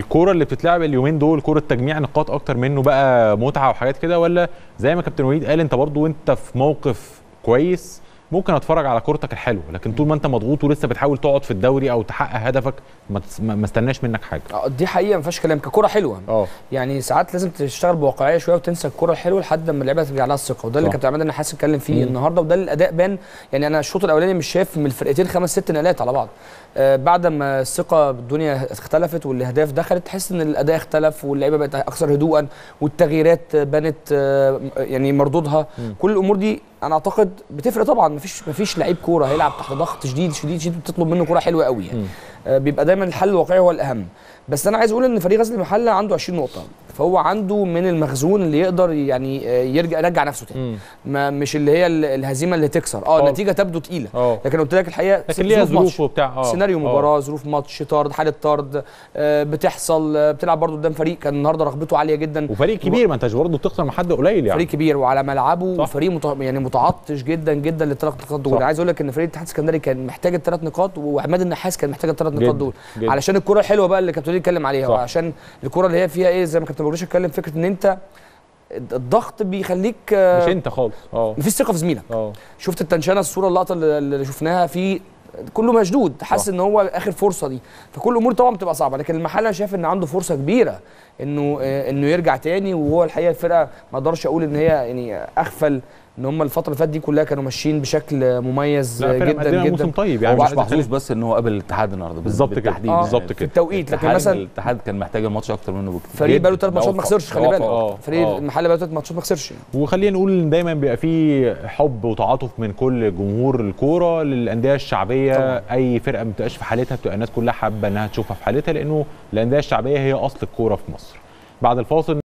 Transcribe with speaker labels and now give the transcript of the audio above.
Speaker 1: الكوره اللي بتتلعب اليومين دول كوره تجميع نقاط اكتر منه بقى متعه وحاجات كده ولا زي ما كابتن وليد قال انت برضو وانت في موقف كويس ممكن اتفرج على كورتك الحلوه لكن طول ما انت مضغوط ولسه بتحاول تقعد في الدوري او تحقق هدفك ما تس- ما ما استناش منك حاجه
Speaker 2: آه، دي حقيقه ما فيهاش كلام ككره حلوه
Speaker 1: اه
Speaker 2: يعني ساعات لازم تشتغل بواقعيه شويه وتنسى الكره الحلوه لحد ما اللعيبه ترجع لها الثقه وده اللي
Speaker 1: صح.
Speaker 2: كابتن عماد النحاس اتكلم فيه
Speaker 1: مم.
Speaker 2: النهارده وده اللي الاداء بان يعني انا الشوط الاولاني مش شايف من الفرقتين خمس ست نقلات على بعض آه بعد ما الثقه الدنيا اختلفت والاهداف دخلت تحس ان الاداء اختلف واللعيبه بقت اكثر هدوءا والتغييرات بانت آه يعني مردودها
Speaker 1: مم.
Speaker 2: كل الامور دي انا اعتقد بتفرق طبعا مفيش مفيش لعيب كوره هيلعب تحت ضغط شديد شديد شديد بتطلب منه كوره حلوه قوي يعني
Speaker 1: مم.
Speaker 2: آه، بيبقى دايما الحل الواقعي هو الاهم بس انا عايز اقول ان فريق غزل المحله عنده 20 نقطه فهو عنده من المخزون اللي يقدر يعني آه، يرجع يرجع نفسه تاني
Speaker 1: مم.
Speaker 2: ما مش اللي هي ال- الهزيمه اللي تكسر اه
Speaker 1: خالص.
Speaker 2: النتيجه تبدو تقيله
Speaker 1: اه
Speaker 2: لكن قلت لك الحقيقه
Speaker 1: لكن ليها
Speaker 2: ظروف ماتش.
Speaker 1: ظروف وبتاع اه
Speaker 2: سيناريو
Speaker 1: آه.
Speaker 2: مباراه ظروف ماتش طرد حاله طرد آه، بتحصل آه، بتلعب برضو قدام فريق كان النهارده رغبته عاليه جدا
Speaker 1: وفريق كبير ما انتش برضه بتخسر مع حد قليل يعني
Speaker 2: فريق كبير وعلى ملعبه
Speaker 1: صح.
Speaker 2: فريق مت... يعني متعطش جدا جدا للثلاث نقاط دول
Speaker 1: صح.
Speaker 2: عايز اقول لك ان فريق الاتحاد السكندري كان محتاج الثلاث نقاط وعماد النحاس كان محتاج الثلاث نقاط
Speaker 1: جداً،
Speaker 2: دول
Speaker 1: جداً.
Speaker 2: علشان الكره الحلوه بقى اللي كابتن وليد اتكلم عليها
Speaker 1: صح.
Speaker 2: وعشان الكره اللي هي فيها ايه زي ما كابتن بوريش اتكلم فكره ان انت الضغط بيخليك آه،
Speaker 1: مش انت خالص اه
Speaker 2: مفيش ثقه في زميلك
Speaker 1: اه
Speaker 2: شفت التنشنه الصوره اللقطه اللي اللي شفناها في كله مشدود حاسس
Speaker 1: صح.
Speaker 2: ان هو اخر فرصه دي فكل الامور طبعا بتبقى صعبه لكن المحل انا شايف ان عنده فرصه كبيره انه آه، انه يرجع تاني وهو الحقيقه الفرقه ما اقدرش اقول ان هي يعني اغفل ان هم الفتره اللي فاتت دي كلها كانوا ماشيين بشكل مميز
Speaker 1: لا فرقة
Speaker 2: جدا
Speaker 1: مقدمة موسم
Speaker 2: جدا
Speaker 1: طيب
Speaker 3: يعني
Speaker 1: يعني
Speaker 3: مش
Speaker 1: مش
Speaker 3: محظوظ
Speaker 1: محظوظ
Speaker 3: بس ان هو قابل الاتحاد النهارده
Speaker 1: بالظبط كده.
Speaker 3: بالتحديد
Speaker 2: آه،
Speaker 3: يعني.
Speaker 1: بالظبط
Speaker 2: في
Speaker 1: كده.
Speaker 2: التوقيت لكن
Speaker 3: الاتحاد-
Speaker 2: مثلا
Speaker 3: الاتحاد كان محتاج الماتش اكتر منه بكتير
Speaker 2: فريق بقاله
Speaker 1: جدا.
Speaker 2: ثلاث ماتشات ما
Speaker 3: وفق-
Speaker 2: خسرش خلي بالك
Speaker 1: آه،
Speaker 2: فريق
Speaker 1: آه.
Speaker 2: المحل بقاله ثلاث ماتشات ما خسرش
Speaker 1: وخلينا نقول ان دايما بيبقى في حب وتعاطف من كل جمهور الكوره للانديه الشعبيه
Speaker 2: طبعاً.
Speaker 1: اي فرقه ما بتبقاش في حالتها بتبقى الناس كلها حابه انها تشوفها في حالتها لانه الانديه الشعبيه هي اصل الكوره في مصر بعد الفاصل